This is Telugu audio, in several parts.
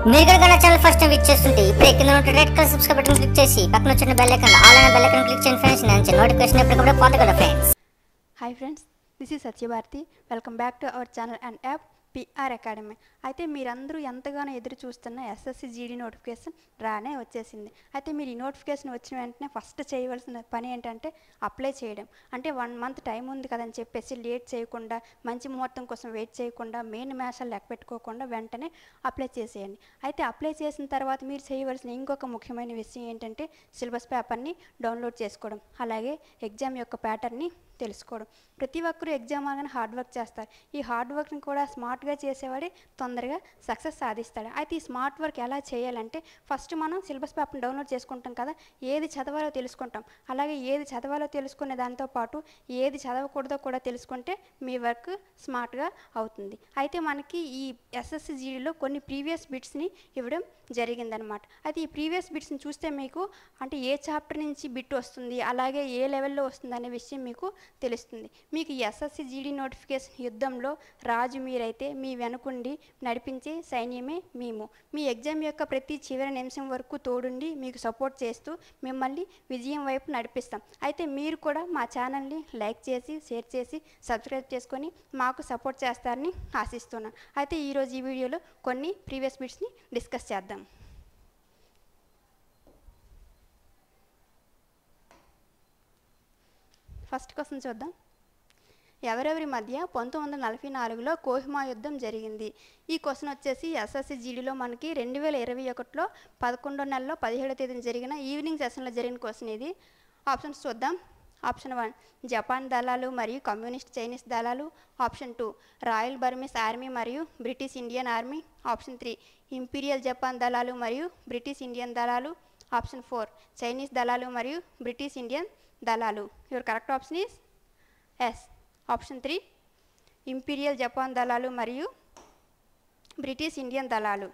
మీరు కనుక నా ఛానల్ ఫస్ట్ టైం విచ్ చేస్తుంటే ఇప్పుడే కింద ఉన్న red colour subscribe button click చేసి పక్కన వచ్చిన బెల్ ఐకాన్ ఆల్ అనే బెల్ ఐకాన్ క్లిక్ చేయండి ఫ్రెండ్స్ నేను నోటిఫికేషన్ ఎప్పటికప్పుడు పొందగలరు friends hi friends this is Satyabharati welcome back to our channel and app PR academy అయితే మీరందరూ ఎంతగానో ఎదురు చూస్తున్న ఎస్ఎస్సి జీడీ నోటిఫికేషన్ రానే వచ్చేసింది అయితే మీరు ఈ నోటిఫికేషన్ వచ్చిన వెంటనే ఫస్ట్ చేయవలసిన పని ఏంటంటే అప్లై చేయడం అంటే వన్ మంత్ టైం ఉంది కదని చెప్పేసి లేట్ చేయకుండా మంచి ముహూర్తం కోసం వెయిట్ చేయకుండా మెయిన్ మ్యాచ్లు లెక్క పెట్టుకోకుండా వెంటనే అప్లై చేసేయండి అయితే అప్లై చేసిన తర్వాత మీరు చేయవలసిన ఇంకొక ముఖ్యమైన విషయం ఏంటంటే సిలబస్ పేపర్ని డౌన్లోడ్ చేసుకోవడం అలాగే ఎగ్జామ్ యొక్క ప్యాటర్న్ని తెలుసుకోవడం ప్రతి ఒక్కరూ ఎగ్జామ్ అనగానే హార్డ్ వర్క్ చేస్తారు ఈ హార్డ్ వర్క్ని కూడా స్మార్ట్గా చేసేవాడే తొందరగా సక్సెస్ సాధిస్తాడు అయితే ఈ స్మార్ట్ వర్క్ ఎలా చేయాలంటే ఫస్ట్ మనం సిలబస్ పేపర్ని డౌన్లోడ్ చేసుకుంటాం కదా ఏది చదవాలో తెలుసుకుంటాం అలాగే ఏది చదవాలో తెలుసుకునే దాంతో పాటు ఏది చదవకూడదో కూడా తెలుసుకుంటే మీ వర్క్ స్మార్ట్గా అవుతుంది అయితే మనకి ఈ ఎస్ఎస్సి జీడీలో కొన్ని ప్రీవియస్ బిట్స్ని ఇవ్వడం జరిగిందనమాట అయితే ఈ ప్రీవియస్ బిట్స్ని చూస్తే మీకు అంటే ఏ చాప్టర్ నుంచి బిట్ వస్తుంది అలాగే ఏ లెవెల్లో వస్తుంది అనే విషయం మీకు తెలుస్తుంది మీకు ఈ ఎస్ఎస్సి జీడీ నోటిఫికేషన్ యుద్ధంలో రాజు మీరైతే మీ వెనుకుండి నడిపించే సైన్యమే మేము మీ ఎగ్జామ్ యొక్క ప్రతి చివరి నిమిషం వరకు తోడుండి మీకు సపోర్ట్ చేస్తూ మిమ్మల్ని విజయం వైపు నడిపిస్తాం అయితే మీరు కూడా మా ఛానల్ని లైక్ చేసి షేర్ చేసి సబ్స్క్రైబ్ చేసుకొని మాకు సపోర్ట్ చేస్తారని ఆశిస్తున్నాను అయితే ఈరోజు ఈ వీడియోలో కొన్ని ప్రీవియస్ బిట్స్ని డిస్కస్ చేద్దాం ఫస్ట్ క్వశ్చన్ చూద్దాం ఎవరెవరి మధ్య పంతొమ్మిది వందల నలభై నాలుగులో కోహిమా యుద్ధం జరిగింది ఈ క్వశ్చన్ వచ్చేసి ఎస్ఎస్సి జీడీలో మనకి రెండు వేల ఇరవై ఒకటిలో పదకొండో నెలలో పదిహేడో తేదీన జరిగిన ఈవినింగ్ సెషన్లో జరిగిన క్వశ్చన్ ఇది ఆప్షన్స్ చూద్దాం ఆప్షన్ వన్ జపాన్ దళాలు మరియు కమ్యూనిస్ట్ చైనీస్ దళాలు option two royal Burmese army మరియు British Indian army option three imperial Japan దళాలు మరియు బ్రిటిష్ ఇండియన్ దళాలు ఆప్షన్ ఫోర్ చైనీస్ దళాలు మరియు బ్రిటిష్ ఇండియన్ దళాలు your correct option is is option three imperial Japan దళాలు మరియు బ్రిటిష్ ఇండియన్ దళాలు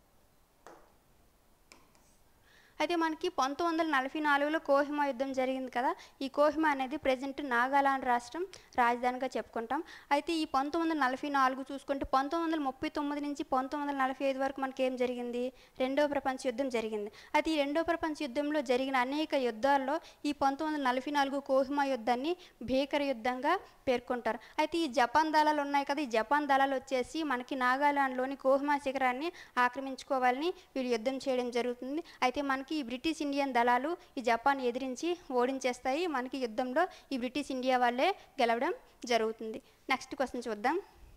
అయితే మనకి పంతొమ్మిది వందల నలభై నాలుగులో కోహిమా యుద్ధం జరిగింది కదా ఈ కోహిమా అనేది ప్రజెంట్ నాగాలాండ్ రాష్ట్రం రాజధానిగా చెప్పుకుంటాం అయితే ఈ పంతొమ్మిది వందల నలభై నాలుగు చూసుకుంటే పంతొమ్మిది వందల ముప్పై తొమ్మిది నుంచి పంతొమ్మిది వందల నలభై ఐదు వరకు మనకి ఏం జరిగింది రెండవ ప్రపంచ యుద్ధం జరిగింది అయితే ఈ రెండవ ప్రపంచ యుద్ధంలో జరిగిన అనేక యుద్ధాల్లో ఈ పంతొమ్మిది వందల నలభై నాలుగు కోహిమా యుద్ధాన్ని భీకర యుద్ధంగా పేర్కొంటారు అయితే ఈ జపాన్ దళాలు ఉన్నాయి కదా ఈ జపాన్ దళాలు వచ్చేసి మనకి నాగాలాండ్లోని కోహిమా శిఖరాన్ని ఆక్రమించుకోవాలని వీళ్ళు యుద్ధం చేయడం జరుగుతుంది అయితే మనకి ఈ బ్రిటిష్ ఇండియన్ దళాలు ఈ జపాన్ ఎదిరించి ఓడించేస్తాయి మనకి యుద్ధంలో ఈ బ్రిటిష్ ఇండియా వాళ్ళే గెలవడం జరుగుతుంది నెక్స్ట్ క్వశ్చన్ చూద్దాం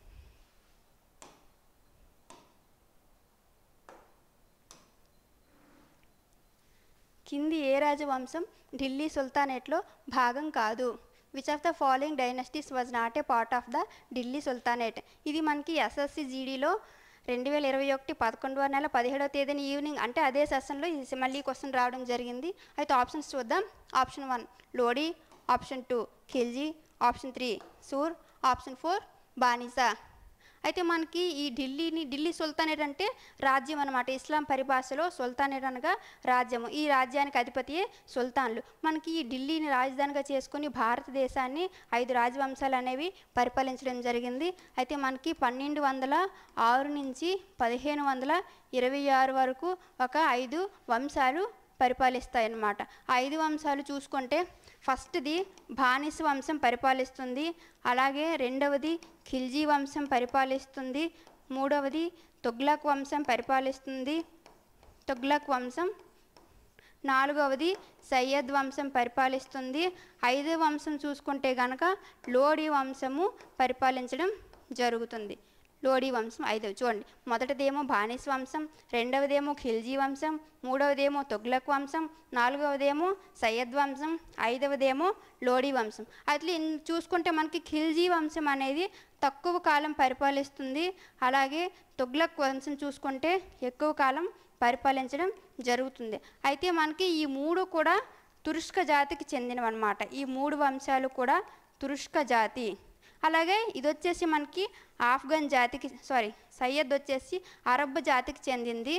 కింది ఏ రాజవంశం ఢిల్లీ సుల్తానేట్లో భాగం కాదు which of the following dynasties was not a part of the Delhi sultanate ఇది మనకి ఎస్ఎస్సి జీడీలో రెండు వేల ఇరవై ఒకటి పదకొండవ నెల పదిహేడవ తేదీన ఈవినింగ్ అంటే అదే సెషన్లో ఈ మళ్ళీ క్వశ్చన్ రావడం జరిగింది అయితే ఆప్షన్స్ చూద్దాం option one Lodi option two Khilji option three Sur option four బానిసా అయితే మనకి ఈ ఢిల్లీని ఢిల్లీ సుల్తానేట్ అంటే రాజ్యం అనమాట ఇస్లాం పరిభాషలో సుల్తానేట్ అనగా రాజ్యము ఈ రాజ్యానికి అధిపతియే సుల్తాన్లు మనకి ఈ ఢిల్లీని రాజధానిగా చేసుకుని భారతదేశాన్ని ఐదు రాజవంశాలు అనేవి పరిపాలించడం జరిగింది అయితే మనకి పన్నెండు వందల ఆరు నుంచి పదిహేను వందల ఇరవై ఆరు వరకు ఒక ఐదు వంశాలు పరిపాలిస్తాయి అన్నమాట ఐదు వంశాలు చూసుకుంటే ఫస్ట్ది బానిస వంశం పరిపాలిస్తుంది అలాగే రెండవది ఖిల్జీ వంశం పరిపాలిస్తుంది మూడవది తుగ్లక్ వంశం పరిపాలిస్తుంది తుగ్లక్ వంశం నాలుగవది సయ్యద్ వంశం పరిపాలిస్తుంది ఐదవ వంశం చూసుకుంటే గనక లోడి వంశము పరిపాలించడం జరుగుతుంది లోడీ వంశం ఐదవ చూడండి మొదటిదేమో బానిస వంశం రెండవదేమో ఖిల్జీ వంశం మూడవదేమో తొగ్లక్ వంశం నాలుగవదేమో సయ్యద్ వంశం ఐదవదేమో లోడీ వంశం అట్లా ఇన్- చూసుకుంటే మనకి ఖిల్జీ వంశం అనేది తక్కువ కాలం పరిపాలిస్తుంది అలాగే తొగ్లక్ వంశం చూసుకుంటే ఎక్కువ కాలం పరిపాలించడం జరుగుతుంది అయితే మనకి ఈ మూడు కూడా తురుష్క జాతికి చెందినవన్నమాట ఈ మూడు వంశాలు కూడా తురుష్క జాతి అలాగే ఇది వచ్చేసి మనకి ఆఫ్ఘన్ జాతికి సారీ సయ్యద్ వచ్చేసి అరబ్ జాతికి చెందింది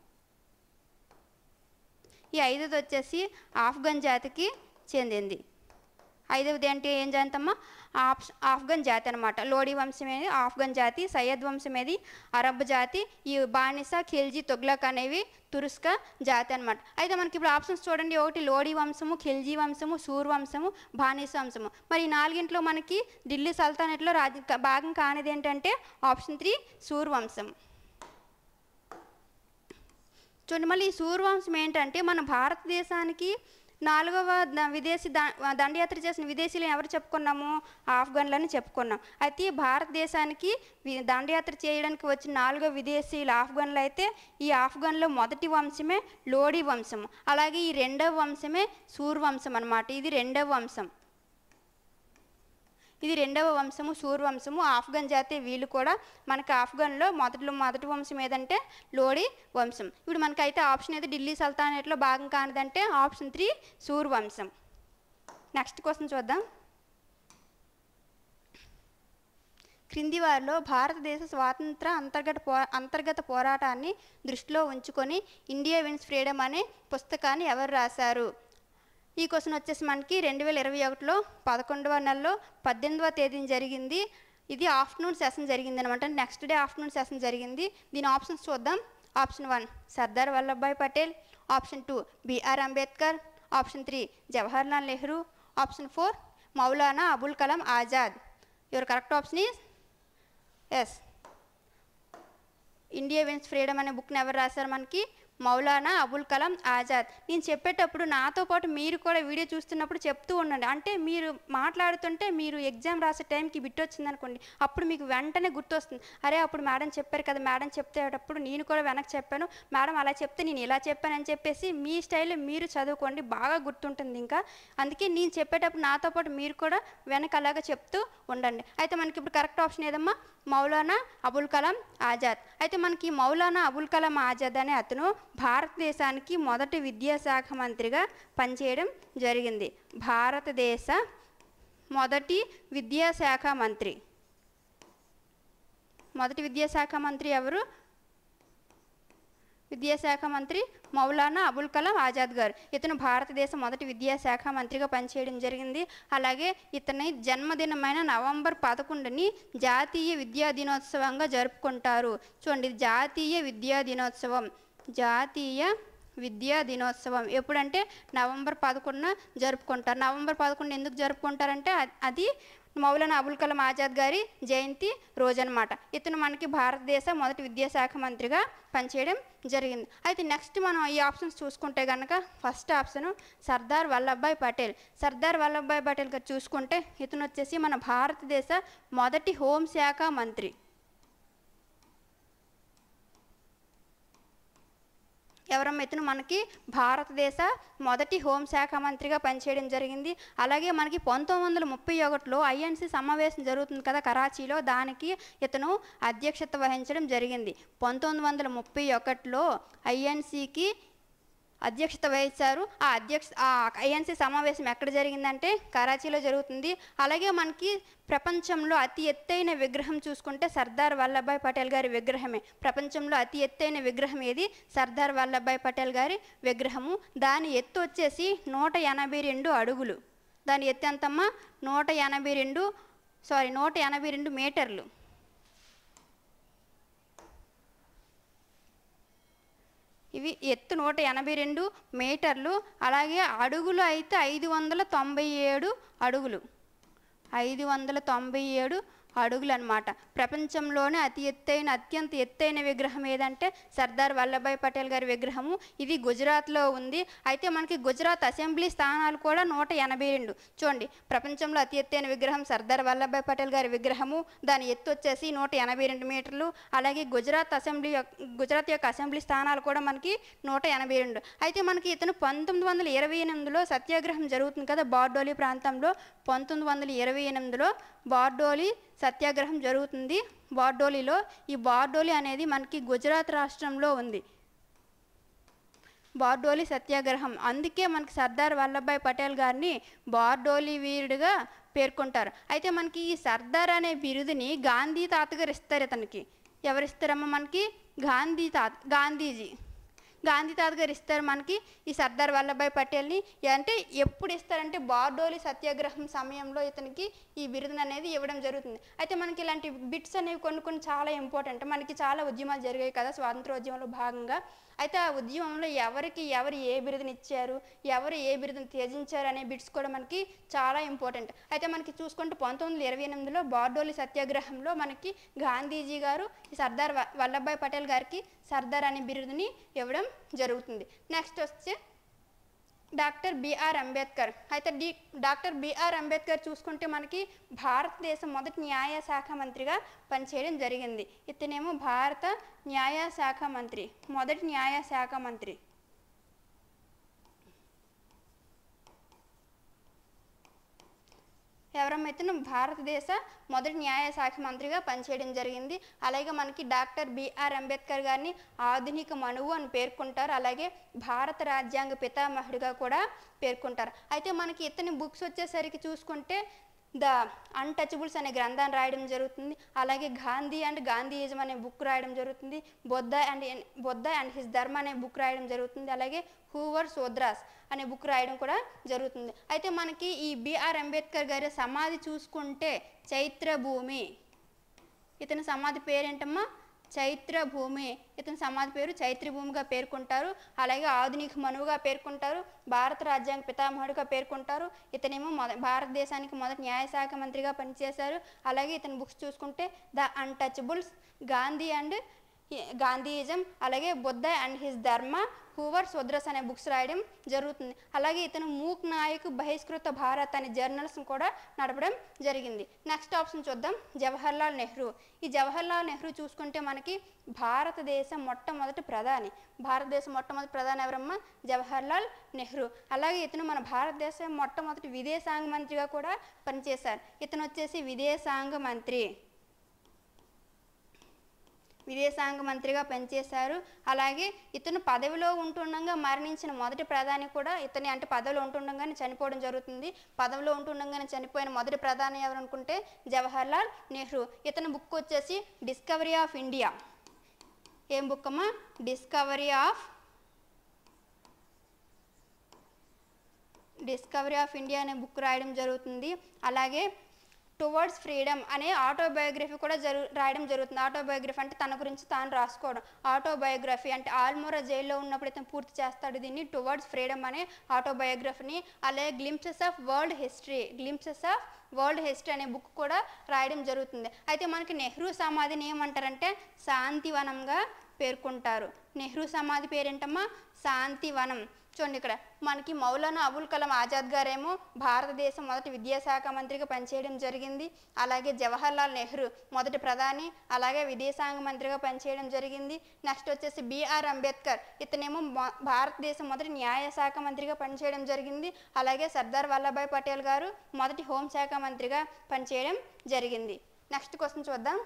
ఈ ఐదోది వచ్చేసి ఆఫ్ఘన్ జాతికి చెందింది ఐదవది అంటే ఏం జాతమ్మా ఆఫ్ ఆఫ్ఘన్ జాతి అనమాట లోడీ వంశం ఏది ఆఫ్ఘన్ జాతి సయ్యద్ వంశం ఏది అరబ్ జాతి ఈ బానిసా ఖిల్జీ తొగ్లక్ అనేవి తురుస్క జాతి అనమాట అయితే మనకి ఇప్పుడు ఆప్షన్స్ చూడండి ఒకటి లోడీ వంశము ఖిల్జీ వంశము సూర్ వంశము బానిస వంశము మరి ఈ నాలుగింట్లో మనకి ఢిల్లీ సల్తానేట్లో రాజ భాగం కానిది ఏంటంటే ఆప్షన్ త్రీ సూర్ వంశం చూడండి మళ్ళీ ఈ సూర్యవంశం ఏంటంటే మన భారతదేశానికి నాలుగవ ద- విదేశీ ద- దండయాత్ర చేసిన విదేశీయులు ఎవరు చెప్పుకున్నాము ఆఫ్ఘన్లని చెప్పుకున్నాం అయితే ఈ భారతదేశానికి వి- దండయాత్ర చేయడానికి వచ్చిన నాలుగో విదేశీయులు ఆఫ్ఘన్లు అయితే ఈ ఆఫ్ఘన్లో మొదటి వంశమే లోడీ వంశం అలాగే ఈ రెండవ వంశమే సూర్యవంశం అన్నమాట ఇది రెండవ వంశం ఇది రెండవ వంశము సూర్ వంశము ఆఫ్ఘన్ జాతి వీళ్ళు కూడా మనకి ఆఫ్ఘన్లో మొదటిలో మొదటి వంశం ఏదంటే లోడి వంశం ఇప్పుడు మనకైతే ఆప్షన్ అయితే ఢిల్లీ సల్తానేట్లో భాగం కానిదంటే ఆప్షన్ త్రీ సూర్ వంశం నెక్స్ట్ క్వశ్చన్ చూద్దాం క్రింది వారిలో భారతదేశ స్వాతంత్ర అంతర్గత పో అంతర్గత పోరాటాన్ని దృష్టిలో ఉంచుకొని ఇండియా విన్స్ ఫ్రీడమ్ అనే పుస్తకాన్ని ఎవరు రాశారు ఈ క్వశ్చన్ వచ్చేసి మనకి రెండు వేల ఇరవై ఒకటిలో పదకొండవ నెలలో పద్దెనిమిదవ తేదీన జరిగింది ఇది ఆఫ్టర్నూన్ సెషన్ జరిగింది అనమాట నెక్స్ట్ డే ఆఫ్టర్నూన్ సెషన్ జరిగింది దీని ఆప్షన్స్ చూద్దాం option one Sardar Vallabhbhai Patel option two BR Ambedkar option three Jawaharlal Nehru option four Maulana Abul Kalam Azad your correct option is is India wins freedom అనే బుక్ని ఎవరు రాశారు మనకి మౌలానా అబుల్ కలాం ఆజాద్ నేను చెప్పేటప్పుడు నాతో పాటు మీరు కూడా వీడియో చూస్తున్నప్పుడు చెప్తూ ఉండండి అంటే మీరు మాట్లాడుతుంటే మీరు ఎగ్జామ్ రాసే టైంకి బిట్ వచ్చింది అనుకోండి అప్పుడు మీకు వెంటనే గుర్తొస్తుంది అరే అప్పుడు మేడం చెప్పారు కదా మేడం చెప్తేటప్పుడు నేను కూడా వెనక్కి చెప్పాను మేడం అలా చెప్తే నేను ఇలా చెప్పానని చెప్పేసి మీ స్టైల్లో మీరు చదువుకోండి బాగా గుర్తుంటుంది ఇంకా అందుకే నేను చెప్పేటప్పుడు నాతో పాటు మీరు కూడా వెనక అలాగా చెప్తూ ఉండండి అయితే మనకి ఇప్పుడు కరెక్ట్ ఆప్షన్ ఏదమ్మా మౌలానా అబుల్ కలాం ఆజాద్ అయితే మనకి మౌలానా అబుల్ కలాం ఆజాద్ అనే అతను భారతదేశానికి మొదటి విద్యాశాఖ మంత్రిగా పనిచేయడం జరిగింది భారతదేశ మొదటి విద్యాశాఖ మంత్రి మొదటి విద్యాశాఖ మంత్రి ఎవరు విద్యాశాఖ మంత్రి మౌలానా అబుల్ కలాం ఆజాద్ గారు ఇతను భారతదేశ మొదటి విద్యాశాఖ మంత్రిగా పనిచేయడం జరిగింది అలాగే ఇతని జన్మదినమైన నవంబర్ పదకొండుని జాతీయ విద్యా దినోత్సవంగా జరుపుకుంటారు చూడండి ఇది జాతీయ విద్యా దినోత్సవం జాతీయ విద్యా దినోత్సవం ఎప్పుడంటే నవంబర్ పదకొండున జరుపుకుంటారు నవంబర్ పదకొండు ఎందుకు జరుపుకుంటారంటే అ- అది మౌలానా అబుల్ కలాం ఆజాద్ గారి జయంతి రోజు అనమాట ఇతను మనకి భారతదేశ మొదటి విద్యాశాఖ మంత్రిగా పనిచేయడం జరిగింది అయితే నెక్స్ట్ మనం ఈ ఆప్షన్స్ చూసుకుంటే కనుక ఫస్ట్ ఆప్షన్ సర్దార్ వల్లభాయ్ పటేల్ సర్దార్ వల్లభాయ్ పటేల్ గారు చూసుకుంటే ఇతను వచ్చేసి మన భారతదేశ మొదటి హోంశాఖ మంత్రి ఎవరమ్మ ఇతను మనకి భారతదేశ మొదటి హోంశాఖ మంత్రిగా పనిచేయడం జరిగింది అలాగే మనకి పంతొమ్మిది వందల ముప్పై ఒకటిలో ఐఎన్సి సమావేశం జరుగుతుంది కదా కరాచీలో దానికి ఇతను అధ్యక్షత వహించడం జరిగింది పంతొమ్మిది వందల ముప్పై ఒకటిలో ఐఎన్సికి అధ్యక్షత వహించారు ఆ అధ్యక్ష ఆ ఐఎన్సీ సమావేశం ఎక్కడ జరిగిందంటే కరాచీలో జరుగుతుంది అలాగే మనకి ప్రపంచంలో అతి ఎత్తైన విగ్రహం చూసుకుంటే సర్దార్ వల్లభాయ్ పటేల్ గారి విగ్రహమే ప్రపంచంలో అతి ఎత్తైన విగ్రహం ఏది సర్దార్ వల్లభాయ్ పటేల్ గారి విగ్రహము దాని ఎత్తు వచ్చేసి నూట ఎనభై రెండు అడుగులు దాని ఎత్తు ఎంతమ్మా నూట ఎనభై రెండు సారీ నూట ఎనభై రెండు మీటర్లు ఇవి ఎత్తు నూట ఎనభై రెండు మీటర్లు అలాగే అడుగులు అయితే ఐదు వందల తొంభై ఏడు అడుగులు ఐదు వందల తొంభై ఏడు అడుగులు అనమాట ప్రపంచంలోనే అతి ఎత్తైన అత్యంత ఎత్తైన విగ్రహం ఏదంటే సర్దార్ వల్లభాయ్ పటేల్ గారి విగ్రహము ఇది గుజరాత్లో ఉంది అయితే మనకి గుజరాత్ అసెంబ్లీ స్థానాలు కూడా నూట ఎనభై రెండు చూడండి ప్రపంచంలో అతి ఎత్తైన విగ్రహం సర్దార్ వల్లభాయ్ పటేల్ గారి విగ్రహము దాని ఎత్తు వచ్చేసి నూట ఎనభై రెండు మీటర్లు అలాగే గుజరాత్ అసెంబ్లీ యొక్క- గుజరాత్ యొక్క అసెంబ్లీ స్థానాలు కూడా మనకి నూట ఎనభై రెండు అయితే మనకి ఇతను పంతొమ్మిది వందల ఇరవై ఎనిమిదిలో సత్యాగ్రహం జరుగుతుంది కదా బార్డోలి ప్రాంతంలో పంతొమ్మిది వందల ఇరవై ఎనిమిదిలో బార్డోలి సత్యాగ్రహం జరుగుతుంది బార్డోలిలో ఈ బార్డోలి అనేది మనకి గుజరాత్ రాష్ట్రంలో ఉంది బార్డోలి సత్యాగ్రహం అందుకే మనకి సర్దార్ వల్లభాయ్ పటేల్ గారిని బార్డోలి వీరుడిగా పేర్కొంటారు అయితే మనకి ఈ సర్దార్ అనే బిరుదుని గాంధీ తాతగారు ఇస్తారు ఇతనికి ఎవరిస్తారమ్మా మనకి గాంధీ తాత గాంధీజీ గాంధీ తాత గారు ఇస్తారు మనకి ఈ సర్దార్ వల్లభాయ్ పటేల్ని అంటే ఎప్పుడు ఇస్తారంటే బార్డోలి సత్యాగ్రహం సమయంలో ఇతనికి ఈ బిరుదును అనేది ఇవ్వడం జరుగుతుంది అయితే మనకి ఇలాంటి బిట్స్ అనేవి కొన్ని కొన్ని చాలా ఇంపార్టెంట్ మనకి చాలా ఉద్యమాలు జరిగాయి కదా స్వాతంత్ర ఉద్యమంలో భాగంగా అయితే ఆ ఉద్యమంలో ఎవరికి ఎవరు ఏ బిరుదుని ఇచ్చారు ఎవరు ఏ బిరుదుని త్యజించారు అనే బిట్స్ కూడా మనకి చాలా ఇంపార్టెంట్ అయితే మనకి చూసుకుంటే పంతొమ్మిది వందల ఇరవై ఎనిమిదిలో బార్డోలి సత్యాగ్రహంలో మనకి గాంధీజీ గారు ఈ సర్దార్ వ- వల్లభాయ్ పటేల్ గారికి సర్దార్ అనే బిరుదుని ఇవ్వడం జరుగుతుంది నెక్స్ట్ వచ్చి డాక్టర్ బిఆర్ అంబేద్కర్ అయితే డి డాక్టర్ బిఆర్ అంబేద్కర్ చూసుకుంటే మనకి భారతదేశం మొదటి న్యాయ శాఖ మంత్రిగా పనిచేయడం జరిగింది ఇతనేమో భారత న్యాయ శాఖ మంత్రి మొదటి న్యాయ శాఖ మంత్రి ఎవరమైతే భారతదేశ మొదటి న్యాయ శాఖ మంత్రిగా పనిచేయడం జరిగింది అలాగే మనకి డాక్టర్ బిఆర్ అంబేద్కర్ గారిని ఆధునిక మనువు అని పేర్కొంటారు అలాగే భారత రాజ్యాంగ పితామహుడిగా కూడా పేర్కొంటారు అయితే మనకి ఇతని బుక్స్ వచ్చేసరికి చూసుకుంటే ద అన్టచబుల్స్ అనే గ్రంథాన్ని రాయడం జరుగుతుంది అలాగే గాంధీ అండ్ గాంధీయిజం అనే బుక్ రాయడం జరుగుతుంది Buddha and Buddha and his Dharma అనే బుక్ రాయడం జరుగుతుంది అలాగే హూవర్ సోద్రాస్ అనే బుక్ రాయడం కూడా జరుగుతుంది అయితే మనకి ఈ బిఆర్ అంబేద్కర్ గారి సమాధి చూసుకుంటే చైత్ర భూమి ఇతని సమాధి పేరేంటమ్మా చైత్ర భూమి ఇతని సమాధి పేరు చైత్ర భూమిగా పేర్కొంటారు అలాగే ఆధునిక మనువుగా పేర్కొంటారు భారత రాజ్యాంగ పితామహుడిగా పేర్కొంటారు ఇతనేమో మొద భారతదేశానికి మొదటి న్యాయశాఖ మంత్రిగా పనిచేశారు అలాగే ఇతని బుక్స్ చూసుకుంటే the untouchables Gandhi and Gandhism అలాగే Buddha and his Dharma who were Shudras అనే బుక్స్ రాయడం జరుగుతుంది అలాగే ఇతను మూక్ నాయక్ బహిష్కృత భారత్ అనే జర్నల్స్ కూడా నడపడం జరిగింది నెక్స్ట్ ఆప్షన్ చూద్దాం జవహర్లాల్ నెహ్రూ ఈ జవహర్లాల్ నెహ్రూ చూసుకుంటే మనకి భారతదేశ మొట్టమొదటి ప్రధాని భారతదేశ మొట్టమొదటి ప్రధాని ఎవరమ్మా జవహర్లాల్ నెహ్రూ అలాగే ఇతను మన భారతదేశ మొట్టమొదటి విదేశాంగ మంత్రిగా కూడా పనిచేశారు ఇతను వచ్చేసి విదేశాంగ మంత్రి విదేశాంగ మంత్రిగా పనిచేశారు అలాగే ఇతను పదవిలో ఉంటుండగా మరణించిన మొదటి ప్రధాని కూడా ఇతని అంటే పదవిలో ఉంటుండగానే చనిపోవడం జరుగుతుంది పదవిలో ఉంటుండగానే చనిపోయిన మొదటి ప్రధాని ఎవరు అనుకుంటే జవహర్లాల్ నెహ్రూ ఇతని బుక్ వచ్చేసి డిస్కవరీ ఆఫ్ ఇండియా ఏం బుక్ అమ్మా discovery of discovery of India అనే బుక్ రాయడం జరుగుతుంది అలాగే టువర్డ్స్ ఫ్రీడమ్ అనే ఆటోబయోగ్రఫీ కూడా జరు రాయడం జరుగుతుంది ఆటోబయోగ్రఫీ అంటే తన గురించి తాను రాసుకోవడం ఆటోబయోగ్రఫీ అంటే ఆల్మోరా జైల్లో ఉన్నప్పుడు ఇతను పూర్తి చేస్తాడు దీన్ని టువర్డ్స్ ఫ్రీడమ్ అనే ఆటోబయోగ్రఫీని అలాగే glimpses of world history glimpses of world history అనే బుక్ కూడా రాయడం జరుగుతుంది అయితే మనకి నెహ్రూ సమాధిని ఏమంటారంటే శాంతివనంగా పేర్కొంటారు నెహ్రూ సమాధి పేరేంటమ్మా శాంతివనం చూడండి ఇక్కడ మనకి మౌలానా అబుల్ కలాం ఆజాద్ గారేమో భారతదేశం మొదటి విద్యాశాఖ మంత్రిగా పనిచేయడం జరిగింది అలాగే జవహర్లాల్ నెహ్రూ మొదటి ప్రధాని అలాగే విదేశాంగ మంత్రిగా పనిచేయడం జరిగింది నెక్స్ట్ వచ్చేసి బిఆర్ అంబేద్కర్ ఇతనేమో మొ- భారతదేశం మొదటి న్యాయశాఖ మంత్రిగా పనిచేయడం జరిగింది అలాగే సర్దార్ వల్లభాయ్ పటేల్ గారు మొదటి హోంశాఖ మంత్రిగా పనిచేయడం జరిగింది నెక్స్ట్ క్వశ్చన్ చూద్దాం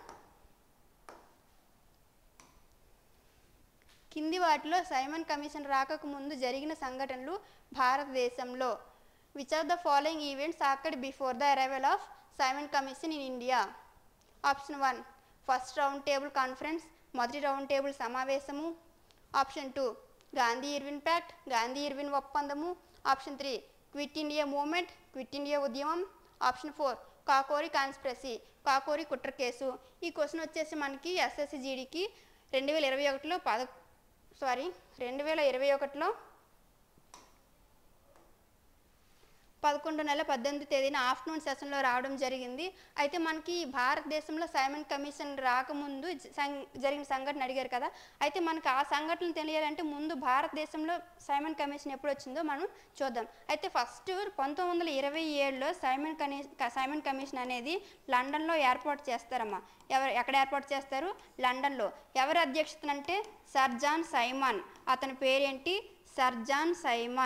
కింది వాటిలో సైమన్ కమిషన్ రాకకు ముందు జరిగిన సంఘటనలు భారతదేశంలో which are the following events occurred before the arrival of Simon commission in India option one first round table conference మొదటి రౌండ్ టేబుల్ సమావేశము option two Gandhi Irwin pact Gandhi Irwin ఒప్పందము option three quit India movement quit India ఉద్యమం option four Kakori conspiracy Kakori కుట్ర కేసు ఈ క్వశ్చన్ వచ్చేసి మనకి ఎస్ఎస్సి జీడీకి రెండు వేల ఇరవై ఒకటిలో పద సారీ రెండు వేల ఇరవై ఒకటిలో పదకొండు నెల పద్దెనిమిది తేదీన ఆఫ్టర్నూన్ సెషన్లో రావడం జరిగింది అయితే మనకి భారతదేశంలో సైమన్ కమిషన్ రాకముందు జ- సం- జరిగిన సంఘటన అడిగారు కదా అయితే మనకి ఆ సంఘటన తెలియాలంటే ముందు భారతదేశంలో సైమన్ కమిషన్ ఎప్పుడు వచ్చిందో మనం చూద్దాం అయితే ఫస్ట్ పంతొమ్మిది వందల ఇరవై ఏడులో సైమన్ కనీ సైమన్ కమిషన్ అనేది లండన్లో ఏర్పాటు చేస్తారమ్మా ఎవరు ఎక్కడ ఏర్పాటు చేస్తారు లండన్లో ఎవరు అధ్యక్షతనంటే సర్ జాన్ సైమన్ అతని పేరేంటి సర్ జాన్ సైమన్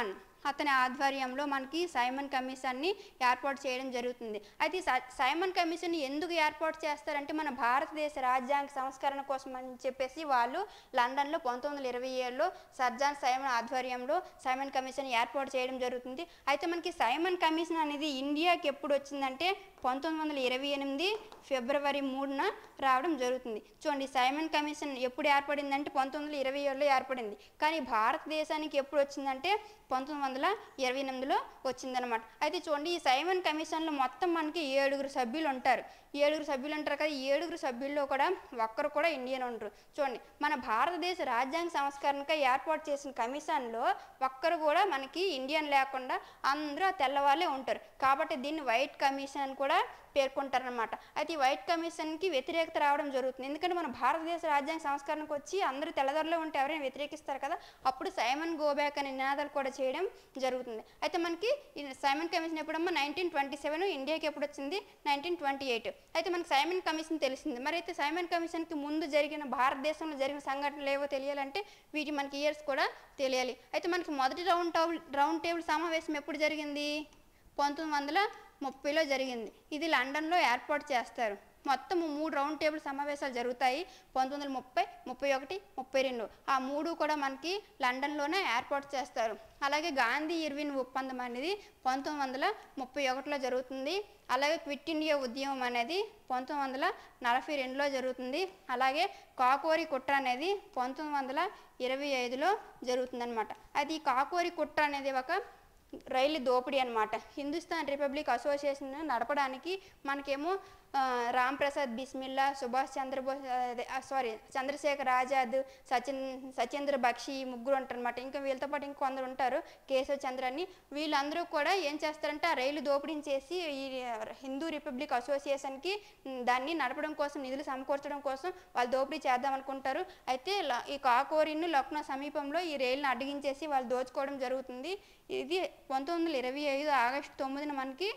అతని ఆధ్వర్యంలో మనకి సైమన్ కమిషన్ని ఏర్పాటు చేయడం జరుగుతుంది అయితే ఈ సై- సైమన్ కమిషన్ ఎందుకు ఏర్పాటు చేస్తారంటే మన భారతదేశ రాజ్యాంగ సంస్కరణ కోసం అని చెప్పేసి వాళ్ళు లండన్లో పంతొమ్మిది వందల ఇరవై ఏడులో సర్జాన్ సైమన్ ఆధ్వర్యంలో సైమన్ కమిషన్ ఏర్పాటు చేయడం జరుగుతుంది అయితే మనకి సైమన్ కమిషన్ అనేది ఇండియాకి ఎప్పుడు వచ్చిందంటే పంతొమ్మిది వందల ఇరవై ఎనిమిది ఫిబ్రవరి మూడున రావడం జరుగుతుంది చూడండి సైమన్ కమిషన్ ఎప్పుడు ఏర్పడిందంటే పంతొమ్మిది వందల ఇరవై ఏడులో ఏర్పడింది కానీ భారతదేశానికి ఎప్పుడు వచ్చిందంటే పంతొమ్మిది వందల ఇరవై ఎనిమిదిలో వచ్చిందనమాట అయితే చూడండి ఈ సైమన్ కమిషన్లో మొత్తం మనకి ఏడుగురు సభ్యులు ఉంటారు ఏడుగురు సభ్యులు ఉంటారు కదా ఈ ఏడుగురు సభ్యుల్లో కూడా ఒక్కరు కూడా ఇండియన్ ఉండరు చూడండి మన భారతదేశ రాజ్యాంగ సంస్కరణగా ఏర్పాటు చేసిన కమిషన్లో ఒక్కరు కూడా మనకి ఇండియన్ లేకుండా అందరూ ఆ తెల్లవాళ్ళే ఉంటారు కాబట్టి దీన్ని వైట్ కమిషన్ అని కూడా పేర్కొంటారనమాట అయితే ఈ వైట్ కమిషన్కి వ్యతిరేకత రావడం జరుగుతుంది ఎందుకంటే మన భారతదేశ రాజ్యాంగ సంస్కరణకు వచ్చి అందరూ తెల్లదొరలో ఉంటే ఎవరైనా వ్యతిరేకిస్తారు కదా అప్పుడు సైమన్ గోబ్యాక్ అనే నినాదాలు కూడా చేయడం జరుగుతుంది అయితే మనకి ఈ సైమన్ కమిషన్ ఎప్పుడమ్మా నైన్టీన్ ట్వంటీ సెవెన్ ఇండియాకి ఎప్పుడు వచ్చింది నైన్టీన్ ట్వంటీ ఎయిట్ అయితే మనకి సైమన్ కమిషన్ తెలిసింది మరి అయితే సైమన్ కమిషన్కి ముందు జరిగిన భారతదేశంలో జరిగిన సంఘటనలు ఏవో తెలియాలంటే వీటి మనకి ఇయర్స్ కూడా తెలియాలి అయితే మనకి మొదటి రౌండ్ టేబుల్ రౌండ్ టేబుల్ సమావేశం ఎప్పుడు జరిగింది పంతొమ్మిది వందల ముప్పైలో జరిగింది ఇది లండన్లో ఏర్పాటు చేస్తారు మొత్తం మూడు రౌండ్ టేబుల్ సమావేశాలు జరుగుతాయి పంతొమ్మిది వందల ముప్పై ముప్పై ఒకటి ముప్పై రెండు ఆ మూడు కూడా మనకి లండన్లోనే ఏర్పాటు చేస్తారు అలాగే గాంధీ ఇర్విన్ ఒప్పందం అనేది పంతొమ్మిది వందల ముప్పై ఒకటిలో జరుగుతుంది అలాగే క్విట్ ఇండియా ఉద్యమం అనేది పంతొమ్మిది వందల నలభై రెండులో జరుగుతుంది అలాగే కాకోరి కుట్ర అనేది పంతొమ్మిది వందల ఇరవై ఐదులో జరుగుతుందన్నమాట అది ఈ కాకోరి కుట్ర అనేది ఒక రైలు దోపిడీ అనమాట హిందుస్థాన్ రిపబ్లిక్ అసోసియేషన్ నడపడానికి మనకేమో ఆ, రామ్ ప్రసాద్ బిస్మిల్లా సుభాష్ చంద్రబోస్ అదే, ఆ, సారీ చంద్రశేఖర్ ఆజాద్ సచిన్ సచేంద్ర బక్షి ఈ ముగ్గురు ఉంటారనమాట ఇంకా వీళ్ళతో పాటు ఇంకొందరు ఉంటారు కేశవ్ చంద్ర అని వీళ్ళందరూ కూడా ఏం చేస్తారంటే ఆ రైలు దోపిడీని చేసి ఈ హిందూ రిపబ్లిక్ అసోసియేషన్కి ఉమ్, దాన్ని నడపడం కోసం నిధులు సమకూర్చడం కోసం వాళ్ళు దోపిడీ చేద్దాం అనుకుంటారు అయితే ల- ఈ కాకోరిను లక్నో సమీపంలో ఈ రైలును అడ్డగించేసి వాళ్ళు దోచుకోవడం జరుగుతుంది ఇది పంతొమ్మిది వందల ఇరవై ఐదు ఆగస్టు తొమ్మిదిన మనకి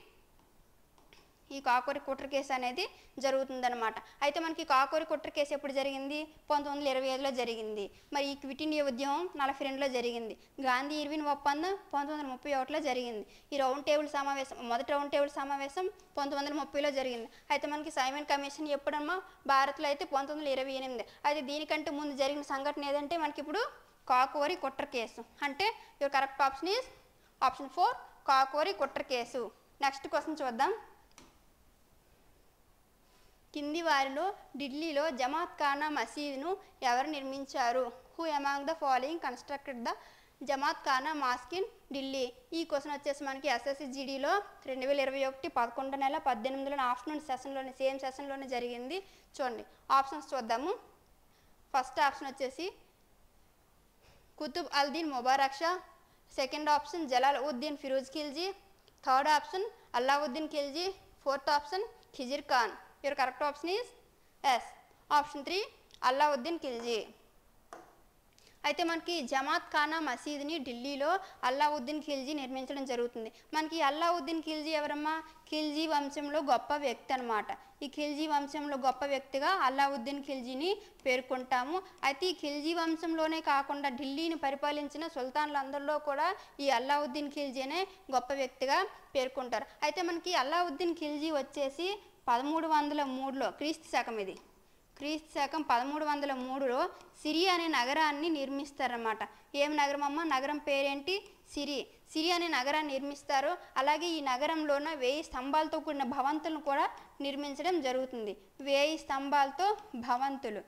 ఈ కాకూరి కుట్ర కేసు అనేది జరుగుతుందన్నమాట అయితే మనకి కాకూరి కుట్ర కేసు ఎప్పుడు జరిగింది పంతొమ్మిది వందల ఇరవై ఐదులో జరిగింది మరి ఈ క్విట్ ఇండియా ఉద్యమం నలభై రెండులో జరిగింది గాంధీ ఇర్విన్ ఒప్పందం పంతొమ్మిది వందల ముప్పై ఒకటిలో జరిగింది ఈ రౌండ్ టేబుల్ సమావేశం మొదటి రౌండ్ టేబుల్ సమావేశం పంతొమ్మిది వందల ముప్పైలో జరిగింది అయితే మనకి సైమన్ కమిషన్ ఎప్పుడమ్మా భారత్లో అయితే పంతొమ్మిది వందల ఇరవై ఎనిమిది అయితే దీనికంటే ముందు జరిగిన సంఘటన ఏదంటే మనకి ఇప్పుడు కాకోరి కుట్ర కేసు అంటే your correct option is option four Kakori కుట్ర కేసు నెక్స్ట్ క్వశ్చన్ చూద్దాం కింది వారిలో ఢిల్లీలో జమాత్ ఖానా మసీదును ఎవరు నిర్మించారు who among the following constructed the Jamat Khana mosque in Delhi ఈ క్వశ్చన్ వచ్చేసి మనకి ఎస్ఎస్సి జీడీలో రెండు వేల ఇరవై ఒకటి పదకొండు నెల పద్దెనిమిదిలో ఆఫ్టర్నూన్ సెషన్లోనే సేమ్ సెషన్లోనే జరిగింది చూడండి ఆప్షన్స్ చూద్దాము ఫస్ట్ ఆప్షన్ వచ్చేసి Qutb Aldin Mubarak Shah second option Jalal Uddin Firoz Khilji third option Alauddin Khilji fourth option Khizr Khan your correct option is is option three Alauddin Khilji అయితే మనకి జమాత్ ఖానా మసీదుని ఢిల్లీలో అల్లావుద్దీన్ ఖిల్జీ నిర్మించడం జరుగుతుంది మనకి ఈ అల్లావుద్దీన్ ఖిల్జీ ఎవరమ్మా ఖిల్జీ వంశంలో గొప్ప వ్యక్తి అనమాట ఈ ఖిల్జీ వంశంలో గొప్ప వ్యక్తిగా అల్లావుద్దీన్ ఖిల్జీని పేర్కొంటాము అయితే ఈ ఖిల్జీ వంశంలోనే కాకుండా ఢిల్లీని పరిపాలించిన సుల్తాన్లందరిలో కూడా ఈ అల్లావుద్దీన్ ఖిల్జీనే గొప్ప వ్యక్తిగా పేర్కొంటారు అయితే మనకి అల్లావుద్దీన్ ఖిల్జీ వచ్చేసి పదమూడు వందల మూడులో క్రీస్తు శకం ఇది క్రీస్తు శకం పదమూడు వందల మూడులో సిరి అనే నగరాన్ని నిర్మిస్తారన్నమాట ఏం నగరం అమ్మ నగరం పేరేంటి సిరి సిరి అనే నగరాన్ని నిర్మిస్తారు అలాగే ఈ నగరంలోన వేయి స్తంభాలతో కూడిన భవంతులను కూడా నిర్మించడం జరుగుతుంది వేయి స్తంభాలతో భవంతులు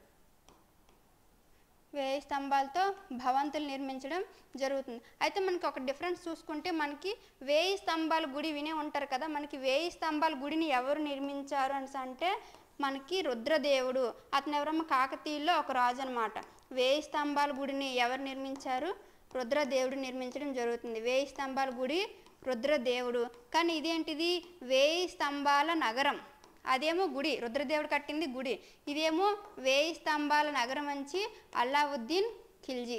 వేయి స్తంభాలతో భవంతులు నిర్మించడం జరుగుతుంది అయితే మనకి ఒక డిఫరెన్స్ చూసుకుంటే మనకి వేయి స్తంభాల గుడి వినే ఉంటారు కదా మనకి వేయి స్తంభాల గుడిని ఎవరు నిర్మించారు అని అంటే మనకి రుద్రదేవుడు అతను ఎవరమ్మా కాకతీయుల్లో ఒక రాజు అనమాట వేయి స్తంభాల గుడిని ఎవరు నిర్మించారు రుద్రదేవుడు నిర్మించడం జరుగుతుంది వేయి స్తంభాల గుడి రుద్రదేవుడు కానీ ఇదేంటిది వేయి స్తంభాల నగరం అదేమో గుడి రుద్రదేవుడు కట్టింది గుడి ఇదేమో వేయి స్తంభాల నగరం అంచి అల్లావుద్దీన్ ఖిల్జీ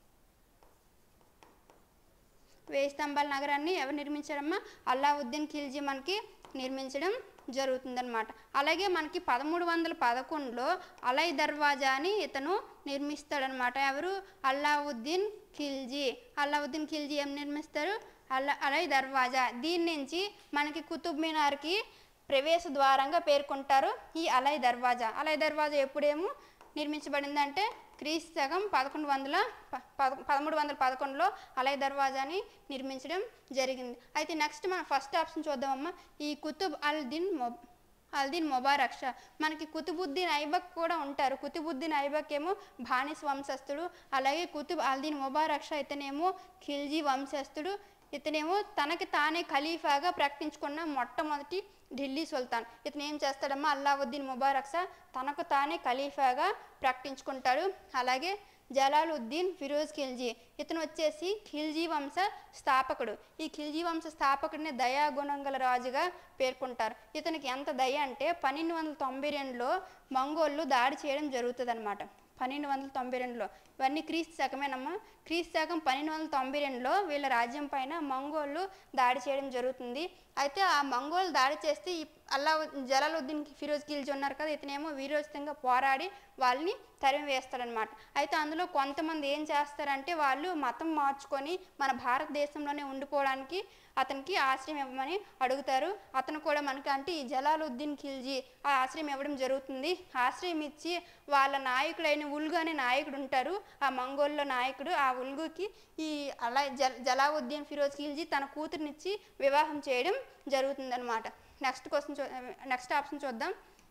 వేయి స్తంభాల నగరాన్ని ఎవరు నిర్మించారమ్మా అల్లావుద్దీన్ ఖిల్జీ మనకి నిర్మించడం జరుగుతుందన్నమాట అలాగే మనకి పదమూడు వందల పదకొండులో అలై దర్వాజాని ఇతను నిర్మిస్తాడనమాట ఎవరు అల్లావుద్దీన్ ఖిల్జీ అల్లావుద్దీన్ ఖిల్జీ ఏం నిర్మిస్తారు అలా అలై దర్వాజా దీని నుంచి మనకి కుతుబ్ మినార్కి ప్రవేశ ద్వారంగా పేర్కొంటారు ఈ అలై దర్వాజా అలై దర్వాజా ఎప్పుడేమో నిర్మించబడిందంటే క్రీస్తు శకం పదకొండు వందల ప- పద- పదమూడు వందల పదకొండులో అలై దర్వాజాని నిర్మించడం జరిగింది అయితే నెక్స్ట్ మనం ఫస్ట్ ఆప్షన్ చూద్దామమ్మా ఈ కుతుబ్ అల్ దిన్ మొబ్ అల్దీన్ ముబారక్ షా మనకి కుతుబుద్దీన్ ఐబక్ కూడా ఉంటారు కుతుబుద్దీన్ ఐబక్ ఏమో బానిస్ వంశస్థుడు అలాగే కుతుబ్ అల్దీన్ ముబారక్ షా ఇతనేమో ఖిల్జీ వంశస్థుడు ఇతనేమో తనకి తానే ఖలీఫాగా ప్రకటించుకున్న మొట్టమొదటి ఢిల్లీ సుల్తాన్ ఇతను ఏం చేస్తాడమ్మా అల్లావుద్దీన్ ముబారక్ షా తనకు తానే ఖలీఫాగా ప్రకటించుకుంటాడు అలాగే జలాలుద్దీన్ ఫిరోజ్ ఖిల్జీ ఇతను వచ్చేసి ఖిల్జీ వంశ స్థాపకుడు ఈ ఖిల్జీ వంశ స్థాపకుడిని దయాగుణం గల రాజుగా పేర్కొంటారు ఇతనికి ఎంత దయ అంటే పన్నెండు వందల తొంభై రెండులో మంగోళ్ళు దాడి చేయడం జరుగుతుంది అనమాట పన్నెండు వందల తొంభై రెండులో ఇవన్నీ క్రీస్తు శకమేనమ్మా క్రీస్తు శకం పన్నెండు వందల తొంభై రెండులో వీళ్ళ రాజ్యం పైన మంగోళ్ళు దాడి చేయడం జరుగుతుంది అయితే ఆ మంగోళ్ళు దాడి చేస్తే ఈ అల్లా జలాలుద్దీన్ ఫిరోజ్ ఖిల్జీ ఉన్నారు కదా ఇతనేమో వీరోచితంగా పోరాడి వాళ్ళని తరిమి వేస్తాడనమాట అయితే అందులో కొంతమంది ఏం చేస్తారంటే వాళ్ళు మతం మార్చుకొని మన భారతదేశంలోనే ఉండిపోవడానికి అతనికి ఆశ్రయం ఇవ్వమని అడుగుతారు అతను కూడా మనకి అంటే ఈ జలాలుద్దీన్ ఖిల్జీ ఆ ఆశ్రయం ఇవ్వడం జరుగుతుంది ఆశ్రయం ఇచ్చి వాళ్ళ నాయకుడైన ఉల్గు అనే నాయకుడు ఉంటారు ఆ మంగోల్లో నాయకుడు ఆ ఉల్గుకి ఈ అలా జల్ జలావుద్దీన్ ఫిరోజ్ ఖిల్జీ తన కూతురునిచ్చి వివాహం చేయడం జరుగుతుందన్నమాట నెక్స్ట్ క్వశ్చన్ చూ నెక్స్ట్ ఆప్షన్ చూద్దాం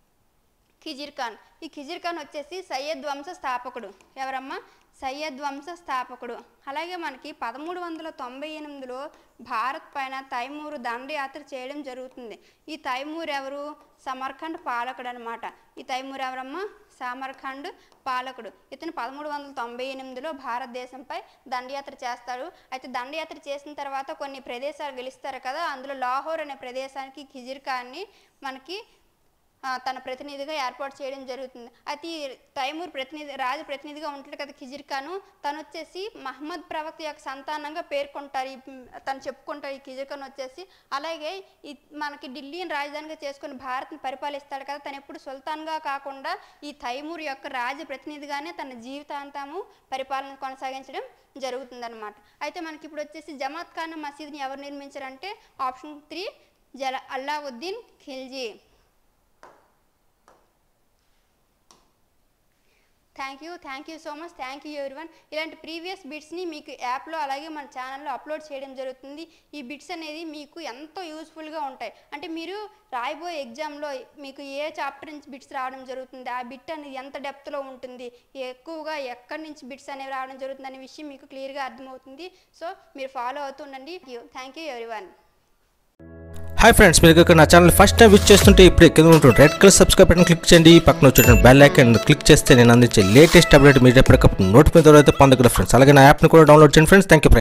ఖిజిర్ ఖాన్ ఈ ఖిజిర్ ఖాన్ వచ్చేసి సయ్యద్ వంశ స్థాపకుడు ఎవరమ్మా సయ్యద్ వంశ స్థాపకుడు అలాగే మనకి పదమూడు వందల తొంభై ఎనిమిదిలో భారత్ పైన తైమూరు దండయాత్ర చేయడం జరుగుతుంది ఈ తైమూర్ ఎవరు సమర్ఖండ్ పాలకుడు అనమాట ఈ తైమూర్ ఎవరమ్మా సమర్ఖండ్ పాలకుడు ఇతను పదమూడు వందల తొంభై ఎనిమిదిలో భారతదేశంపై దండయాత్ర చేస్తాడు అయితే దండయాత్ర చేసిన తర్వాత కొన్ని ప్రదేశాలు గెలుస్తారు కదా అందులో లాహోర్ అనే ప్రదేశానికి ఖిజిర్ ఖాన్ని మనకి ఆ, తన ప్రతినిధిగా ఏర్పాటు చేయడం జరుగుతుంది అయితే ఈ తైమూర్ ప్రతినిధి రాజు ప్రతినిధిగా ఉంటాడు కదా ఖిజిర్ ఖాను తను వచ్చేసి మహమ్మద్ ప్రవక్త యొక్క సంతానంగా పేర్కొంటారు ఈ తను చెప్పుకుంటారు ఈ ఖిజిర్ ఖాన్ వచ్చేసి అలాగే ఈ మనకి ఢిల్లీని రాజధానిగా చేసుకుని భారత్ని పరిపాలిస్తాడు కదా తను ఎప్పుడు సుల్తాన్గా కాకుండా ఈ తైమూర్ యొక్క రాజ ప్రతినిధిగానే తన జీవితాంతము పరిపాలన కొనసాగించడం జరుగుతుందన్నమాట అయితే మనకి ఇప్పుడు వచ్చేసి జమాత్ ఖాన్ మసీద్ని ఎవరు నిర్మించారంటే ఆప్షన్ త్రీ జల Alauddin Khilji thank you thank you so much thank you everyone ఇలాంటి ప్రీవియస్ బిట్స్ని మీకు యాప్లో అలాగే మన ఛానల్లో అప్లోడ్ చేయడం జరుగుతుంది ఈ బిట్స్ అనేది మీకు ఎంతో యూస్ఫుల్గా ఉంటాయి అంటే మీరు రాయబోయే ఎగ్జామ్లో మీకు ఏ చాప్టర్ నుంచి బిట్స్ రావడం జరుగుతుంది ఆ బిట్ అనేది ఎంత డెప్త్లో ఉంటుంది ఎక్కువగా ఎక్కడి నుంచి బిట్స్ అనేవి రావడం జరుగుతుంది అనే విషయం మీకు క్లియర్గా అర్థమవుతుంది సో మీరు ఫాలో అవుతుండండి thank you everyone hi friends మీరు ఇక్కడ నా ఛానల్ ఫస్ట్ టైం విచ్ చేస్తుంటే ఇప్పుడే కింద ఉంటుంది red colour subscribe button click చేయండి పక్కన వచ్చేటువంటి బెల్ ఐకాన్ క్లిక్ చేస్తే నేను అందించే లేటెస్ట్ అప్డేట్ మీరు ఎప్పటికప్పుడు నోటిఫికేషన్ అయితే పొందగలరు ఫ్రెండ్స్ అలాగే నా యాప్ని కూడా డౌన్లోడ్ చేయండి ఫ్రెండ్స్ థ్యాంక్ యూ